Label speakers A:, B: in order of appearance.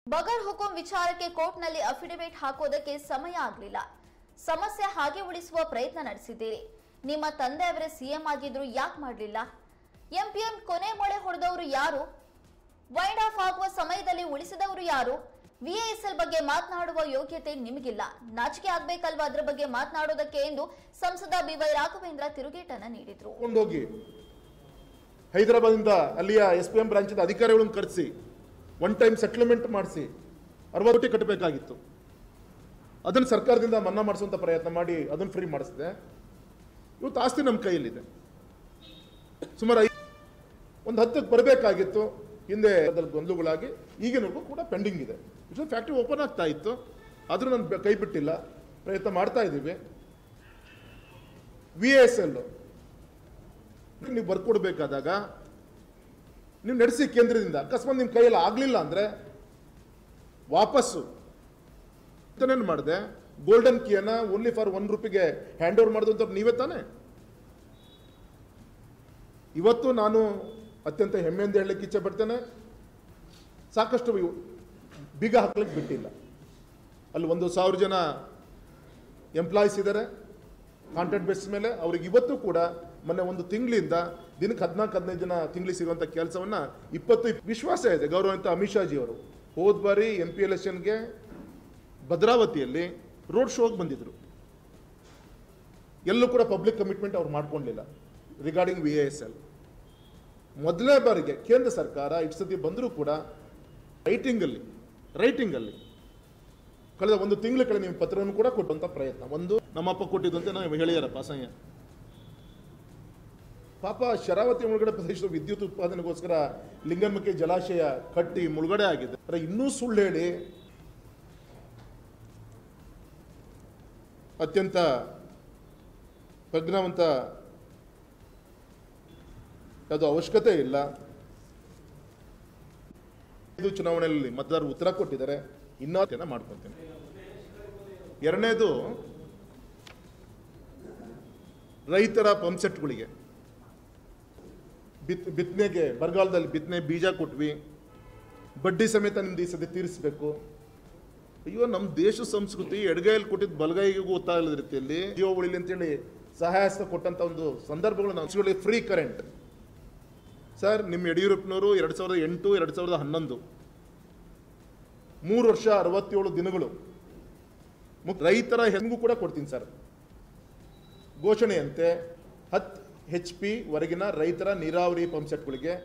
A: ಬಗರ್ ಹುಕುಂ ವಿಚಾರಕ್ಕೆ ಕೋರ್ಟ್ನಲ್ಲಿ ಅಫಿಡವಿಟ್ ಹಾಕೋದಕ್ಕೆ ಸಮಯ ಆಗಲಿಲ್ಲ ಸಮಸ್ಯೆ ಹಾಗೆ ಉಳಿಸುವ ಪ್ರಯತ್ನ ನಡೆಸಿದ್ದೀರಿ ನಿಮ್ಮ ತಂದೆಯವರೇ ಸಿಎಂ ಆಗಿದ್ರು ಯಾಕೆ ಮಾಡಲಿಲ್ಲ ಎಂಪಿಎಂ ಕೊನೆ ಮೊಳೆ ಹೊಡೆದವರು ಯಾರು ವೈಂಡ್ ಆಫ್ ಆಗುವ ಸಮಯದಲ್ಲಿ ಉಳಿಸಿದವರು ಯಾರು ವಿಎಎಸ್ಎಲ್ ಬಗ್ಗೆ ಮಾತನಾಡುವ ಯೋಗ್ಯತೆ ನಿಮಗಿಲ್ಲ ನಾಚಿಕೆ ಆಗ್ಬೇಕಲ್ವಾ ಅದ್ರ ಬಗ್ಗೆ ಮಾತನಾಡೋದಕ್ಕೆ ಎಂದು ಸಂಸದ ಬಿವೈ ರಾಘವೇಂದ್ರ ತಿರುಗೇಟನ್ನ ನೀಡಿದ್ರು
B: ಹೋಗಿ ಹೈದರಾಬಾದಿಂದ ಅಲ್ಲಿಯ ಎಸ್ ಪಿ ಎಂ ಬ್ರಾಂಚಿನ ಅಧಿಕಾರಿಗಳನ್ನು ಕರೆಸಿ ಒನ್ ಟೈಮ್ ಸೆಟ್ಲ್ಮೆಂಟ್ ಮಾಡಿಸಿ ಅರವತ್ತು ಕೋಟಿ ಕಟ್ಟಬೇಕಾಗಿತ್ತು ಅದನ್ನು ಸರ್ಕಾರದಿಂದ ಮನ್ನಾ ಮಾಡಿಸುವಂಥ ಪ್ರಯತ್ನ ಮಾಡಿ ಅದನ್ನು ಫ್ರೀ ಮಾಡಿಸಿದೆ ಇವತ್ತು ಆಸ್ತಿ ನಮ್ಮ ಕೈಯಲ್ಲಿದೆ ಸುಮಾರು ಐ ಒಂದು ಹತ್ತಕ್ಕೆ ಬರಬೇಕಾಗಿತ್ತು ಹಿಂದೆ ಅದ್ರಲ್ಲಿ ಗೊಂದಲಗಳಾಗಿ ಈಗಿನವರೆಗೂ ಕೂಡ ಪೆಂಡಿಂಗ್ ಇದೆ ಇಷ್ಟೊಂದು ಫ್ಯಾಕ್ಟ್ರಿ ಓಪನ್ ಆಗ್ತಾ ಇತ್ತು ಆದರೂ ನಾನು ಬೆ- ಕೈ ಬಿಟ್ಟಿಲ್ಲ ಪ್ರಯತ್ನ ಮಾಡ್ತಾ ಇದ್ದೀವಿ ವಿ ಎಸ್ ಎಲ್ ನೀವು ಬರ್ಕೊಡ್ಬೇಕಾದಾಗ ನೀವು ನಡೆಸಿ ಕೇಂದ್ರದಿಂದ ಅಕಸ್ಮಾತ್ ನಿಮ್ಮ ಕೈಯಲ್ಲಿ ಆಗಲಿಲ್ಲ ಅಂದರೆ ವಾಪಸ್ಸು ಏನು ಮಾಡಿದೆ ಗೋಲ್ಡನ್ ಕೀಯನ್ನ ಓನ್ಲಿ ಫಾರ್ ಒನ್ ರುಪಿಗೆ ಹ್ಯಾಂಡ್ ಓವರ್ ಮಾಡಿದಂಥ ನೀವೇ ತಾನೇ ಇವತ್ತು ನಾನು ಅತ್ಯಂತ ಹೆಮ್ಮೆಯಿಂದ ಹೇಳಲಿಕ್ಕೆ ಇಚ್ಛೆ ಪಡ್ತೇನೆ ಸಾಕಷ್ಟು ಇವು ಬೀಗ ಹಾಕ್ಲಿಕ್ಕೆ ಬಿಟ್ಟಿಲ್ಲ ಅಲ್ಲಿ ಒಂದು ಸಾವಿರ ಜನ ಎಂಪ್ಲಾಯೀಸ್ ಇದ್ದಾರೆ ಕಾಂಟ್ರಾಕ್ಟ್ ಬೇಸ್ ಮೇಲೆ ಅವ್ರಿಗೆ ಇವತ್ತು ಕೂಡ ಮೊನ್ನೆ ಒಂದು ತಿಂಗಳಿಂದ ದಿನಕ್ಕೆ ಹದಿನಾಲ್ಕು ಹದಿನೈದು ಜನ ತಿಂಗಳಿಗೆ ಸಿಗುವಂಥ ಕೆಲಸವನ್ನ ಇಪ್ಪತ್ತು ಇಪ್- ವಿಶ್ವಾಸ ಇದೆ ಗೌರವಂತ ಅಮಿತ್ ಶಾಜಿ ಅವರು ಹೋದ ಬಾರಿ ಎಂ ಪಿ ಎಲೆಕ್ಷನ್ಗೆ ಭದ್ರಾವತಿಯಲ್ಲಿ ರೋಡ್ ಶೋಗೆ ಬಂದಿದ್ರು ಎಲ್ಲೂ ಕೂಡ ಪಬ್ಲಿಕ್ ಕಮಿಟ್ಮೆಂಟ್ ಅವ್ರು ಮಾಡ್ಕೊಂಡಿಲ್ಲ ರಿಗಾರ್ಡಿಂಗ್ ವಿ ಎಸ್ ಎಲ್ ಮೊದಲನೇ ಬಾರಿಗೆ ಕೇಂದ್ರ ಸರ್ಕಾರ ಇಷ್ಟು ಸತಿ ಬಂದರೂ ಕೂಡ ರೈಟಿಂಗಲ್ಲಿ ರೈಟಿಂಗಲ್ಲಿ ಕಳೆದ ಒಂದು ತಿಂಗಳ ಕೆಳಗೆ ನೀವು ಪತ್ರವನ್ನು ಕೂಡ ಕೊಟ್ಟಂತ ಪ್ರಯತ್ನ ಒಂದು ನಮ್ಮಪ್ಪ ಕೊಟ್ಟಿದ್ದಂತೆ ನಾವು ಹೇಳಿದಾರಪ್ಪ ಅಸಹ್ಯ ಪಾಪ ಶರಾವತಿ ಮುಳುಗಡೆ ಪ್ರದೇಶದ ವಿದ್ಯುತ್ ಉತ್ಪಾದನೆಗೋಸ್ಕರ ಲಿಂಗನಮಕ್ಕೆ ಜಲಾಶಯ ಕಟ್ಟಿ ಮುಳುಗಡೆ ಆಗಿದೆ ಆದ್ರೆ ಇನ್ನೂ ಸುಳ್ಳು ಹೇಳಿ ಅತ್ಯಂತ ಪ್ರಜ್ಞಾವಂತ ಯಾವುದು ಅವಶ್ಯಕತೆ ಇಲ್ಲ ಇದು ಚುನಾವಣೆಯಲ್ಲಿ ಮತದಾರರು ಉತ್ತರ ಕೊಟ್ಟಿದ್ದಾರೆ ಇನ್ನೂ ಮಾಡ್ಕೊತೀನಿ ಎರಡನೇದು ರೈತರ ಪಂಪ್ಸೆಟ್ಗಳಿಗೆ ಬಿತ್ ಬಿತ್ತನೆಗೆ ಬರಗಾಲದಲ್ಲಿ ಬಿತ್ತನೆ ಬೀಜ ಕೊಟ್ವಿ ಬಡ್ಡಿ ಸಮೇತ ನಿಮ್ದು ಈ ಸದ್ಯ ತೀರಿಸಬೇಕು ಅಯ್ಯೋ ನಮ್ಮ ದೇಶ ಸಂಸ್ಕೃತಿ ಎಡಗೈಯಲ್ಲಿ ಕೊಟ್ಟಿದ್ದು ಬಲಗೈಗೂ ಗೊತ್ತಾಗದ ರೀತಿಯಲ್ಲಿ ಜೀವ ಉಳಿಲಿ ಅಂತೇಳಿ ಸಹಾಯ ಹಸ್ತ ಕೊಟ್ಟಂತ ಒಂದು ಸಂದರ್ಭಗಳು ನಾವು ಫ್ರೀ ಕರೆಂಟ್ ಸರ್ ನಿಮ್ಮ ಯಡಿಯೂರಪ್ಪನವರು ಎರಡು ಸಾವಿರದ ಎಂಟು ಎರಡು ಸಾವಿರದ ಹನ್ನೊಂದು ಮೂರು ವರ್ಷ ಅರವತ್ತೇಳು ದಿನಗಳು ಮುಕ್- ರೈತರ ಹೆಂಗೂ ಕೂಡ ಕೊಡ್ತೀನಿ ಸರ್ ಘೋಷಣೆಯಂತೆ ಹತ್ತು ಹೆಚ್ ಪಿ ವರೆಗಿನ ರೈತರ ನೀರಾವರಿ ಪಂಪ್ಸೆಟ್ಗಳಿಗೆ